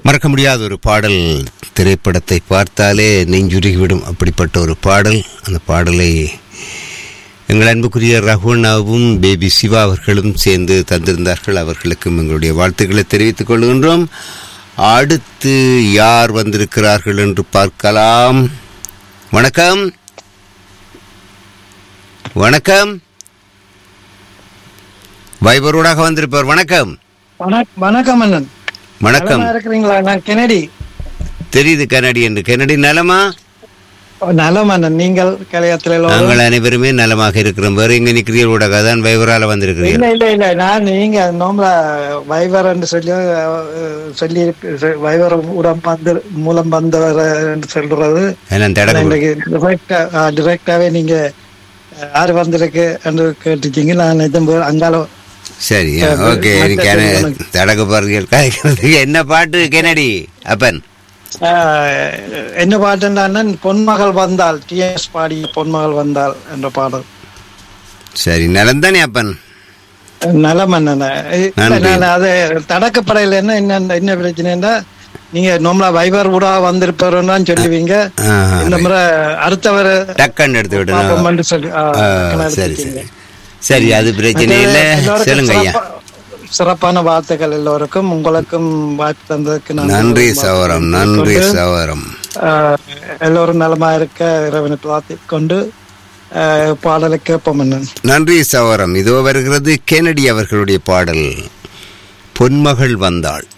மறக்க முடியாத ஒரு பாடல் திரைப்படத்தை பார்த்தாலே நெஞ்சுருகிவிடும் அப்படிப்பட்ட ஒரு பாடல் அந்த பாடலை எங்கள் அன்புக்குரிய ரகுணாவும் பேபி சிவா அவர்களும் சேர்ந்து தந்திருந்தார்கள் அவர்களுக்கும் எங்களுடைய வாழ்த்துக்களை தெரிவித்துக் கொள்கின்றோம் அடுத்து யார் வந்திருக்கிறார்கள் என்று பார்க்கலாம் வணக்கம் வணக்கம் வைபரோடாக வந்திருப்பார் வணக்கம் வணக்- வணக்கம் அண்ணன் வணக்கம் நலமா இருக்கிறீங்களா நான் கெனடி தெரியுது கனடி என்று கனடி நலமா ஓ, நலம் அண்ணன் நீங்கள் கலையத்தில் எல்லோரும் நாங்கள் அனைவருமே நலமாக இருக்கிறோம் வேற எங்க நிக்கிறீர்கள் ஊடாக தான் வைபரால வந்திருக்கிறீர்கள் இல்ல இல்ல இல்ல நான் நீங்க நோம்பல வைவர் என்று சொல்லி அஹ், சொல்லி இருக்கு வைவர் உடம் வந்து மூலம் வந்தவர் என்று சொல்றது எல்லாம் தடகு இன்னைக்கு டிரெக்டா டிரெக்டாவே நீங்க அஹ், யாரு வந்திருக்கு என்று கேட்டுச்சீங்க நான் நிஜம் போய் அங்கால சரி அது ஓகே மத்த தடகு பாருங்கள் கதைக்கிறது என்ன பாட்டு கெனடி அப்பன் அஹ், என்ன பாட்டுன்னா அண்ணன் பொன்மகள் வந்தால் டிஎஸ் பாடிய பொன்மகள் வந்தால் என்ற பாடல் சரி நலம்தானே அப்பன் நலம் அண்ணா நன்றி. நான் அது தடக்கப்படையில என்ன என்ன என்ன பிரச்சனைன்னா நீங்க நம்மள வைபர் கூட வந்திருப்பாருன்னு தான் சொல்லுவீங்க ஆ, இந்த முறை அடுத்தவர் டக்குன்னு எடுத்து விடணும் பாப்போம்னு சொல்லி ஆ, ஆ, டக்குன்னு சரி எடுத்துட்டீங்க. சரி சரி அது பிரச்சனை இல்லை எல்லோருக்கும் சொல்லுங்க ஐயா சிறப்பா- சிறப்பான வாழ்த்துக்கள் எல்லோருக்கும் உங்களுக்கும் வாய்ப்பு தந்ததுக்கு நான் நன்றி வாழ்த்துக்கள் சவரம் நன்றி கொண்டு, சவரம் ஆ, எல்லோரும் நலமா இருக்க இறைவனை பிரார்த்திக் கொண்டு ஆ, பாடலை கேட்போம் அண்ணன் நன்றி சவரம் இதோ வருகிறது கெனடி அவர்களுடைய பாடல் பொன்மகள் வந்தாள்